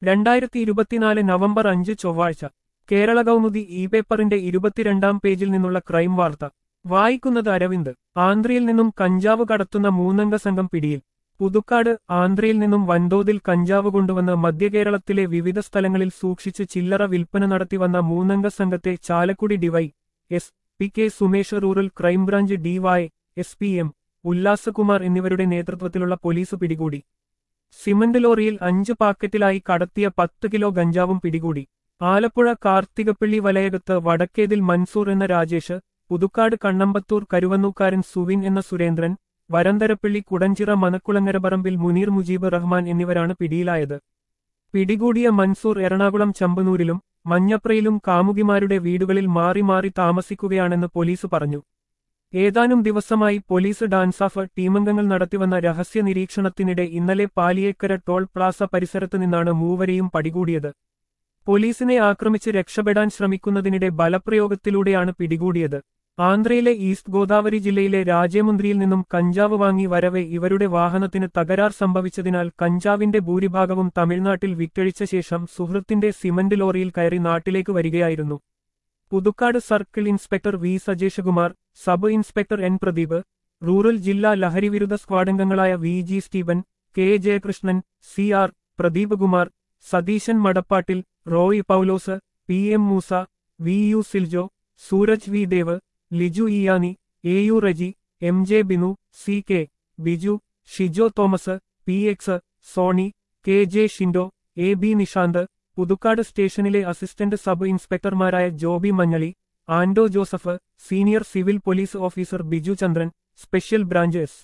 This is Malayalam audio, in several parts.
രണ്ടായിരത്തി ഇരുപത്തിനാല് നവംബർ അഞ്ച് ചൊവ്വാഴ്ച കേരള കൗമുദി ഇ പേപ്പറിന്റെ ഇരുപത്തിരണ്ടാം പേജിൽ നിന്നുള്ള ക്രൈം വാർത്ത വായിക്കുന്നത് അരവിന്ദ് ആന്ധ്രയിൽ നിന്നും കഞ്ചാവ് കടത്തുന്ന മൂന്നംഗ സംഘം പിടിയിൽ പുതുക്കാട് ആന്ധ്രയിൽ നിന്നും വൻതോതിൽ കഞ്ചാവ് കൊണ്ടുവന്ന് മധ്യകേരളത്തിലെ വിവിധ സ്ഥലങ്ങളിൽ സൂക്ഷിച്ച് ചില്ലറ വിൽപ്പന നടത്തിവന്ന മൂന്നംഗ സംഘത്തെ Chalakudy D Y S P K Sumesh rural crime branch D Y S P M Ullasakumar എന്നിവരുടെ നേതൃത്വത്തിലുള്ള പോലീസ് പിടികൂടി സിമന്റ് ലോറിയിൽ അഞ്ച് പാക്കറ്റിലായി കടത്തിയ പത്ത് കിലോ ഗഞ്ചാവും പിടികൂടി ആലപ്പുഴ കാർത്തികപ്പള്ളി വലയകത്ത് വടക്കേതിൽ മൻസൂർ എന്ന രാജേഷ് പുതുക്കാട് കണ്ണമ്പത്തൂർ കരുവന്നൂക്കാരൻ സുവിൻ എന്ന സുരേന്ദ്രൻ വരന്തരപ്പള്ളി കുടഞ്ചിറ മനക്കുളങ്ങര പറമ്പിൽ മുനീർ മുജീബ് റഹ്മാൻ എന്നിവരാണ് പിടിയിലായത് പിടികൂടിയ മൻസൂർ എറണാകുളം ചമ്പനൂരിലും മഞ്ഞപ്രയിലും കാമുകിമാരുടെ വീടുകളിൽ മാറി മാറി താമസിക്കുകയാണെന്ന് പോലീസ് പറഞ്ഞു ഏതാനും ദിവസമായി പോലീസ് ഡാൻസാഫ് ടീമംഗങ്ങൾ നടത്തിവന്ന രഹസ്യ നിരീക്ഷണത്തിനിടെ ഇന്നലെ പാലിയേക്കര ടോൾ പ്ലാസ പരിസരത്ത് നിന്നാണ് മൂവരെയും പടികൂടിയത് പോലീസിനെ ആക്രമിച്ച് രക്ഷപ്പെടാൻ ശ്രമിക്കുന്നതിനിടെ ബലപ്രയോഗത്തിലൂടെയാണ് പിടികൂടിയത് ആന്ധ്രയിലെ ഈസ്റ്റ് ഗോദാവരി ജില്ലയിലെ രാജമുന്ദ്രിയിൽ നിന്നും കഞ്ചാവ് വാങ്ങി വരവെ ഇവരുടെ വാഹനത്തിന് തകരാർ സംഭവിച്ചതിനാൽ കഞ്ചാവിന്റെ ഭൂരിഭാഗവും തമിഴ്നാട്ടിൽ വിറ്റഴിച്ച ശേഷം സുഹൃത്തിന്റെ സിമന്റ് ലോറിയിൽ കയറി നാട്ടിലേക്ക് വരികയായിരുന്നു Puthukkad circle inspector V Sajeshkumar sub inspector N Pradeep rural ജില്ലാ ലഹരിവിരുദ്ധ സ്ക്വാഡംഗങ്ങളായ V G Steven K Jayakrishnan C R Pradeep Kumar Satheesan Madappattil Roy Paulose P M Moosa V U Siljo Sooraj V Dev Liju Iyani A U Reji M J Binu C K Biju Shijo Thomas P X Sony K J Shindo A B Nishanth Puthukkad സ്റ്റേഷനിലെ അസിസ്റ്റന്റ് സബ് ഇൻസ്പെക്ടർമാരായ Joby Manjali Ando Joseph senior civil police officer Biju Chandran special branch S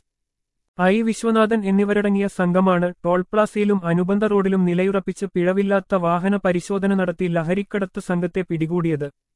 I Viswanathan എന്നിവരടങ്ങിയ സംഘമാണ് ടോൾ പ്ലാസയിലും അനുബന്ധ റോഡിലും നിലയുറപ്പിച്ച് പിഴവില്ലാത്ത വാഹന പരിശോധന നടത്തി ലഹരിക്കടത്ത് സംഘത്തെ പിടികൂടിയത്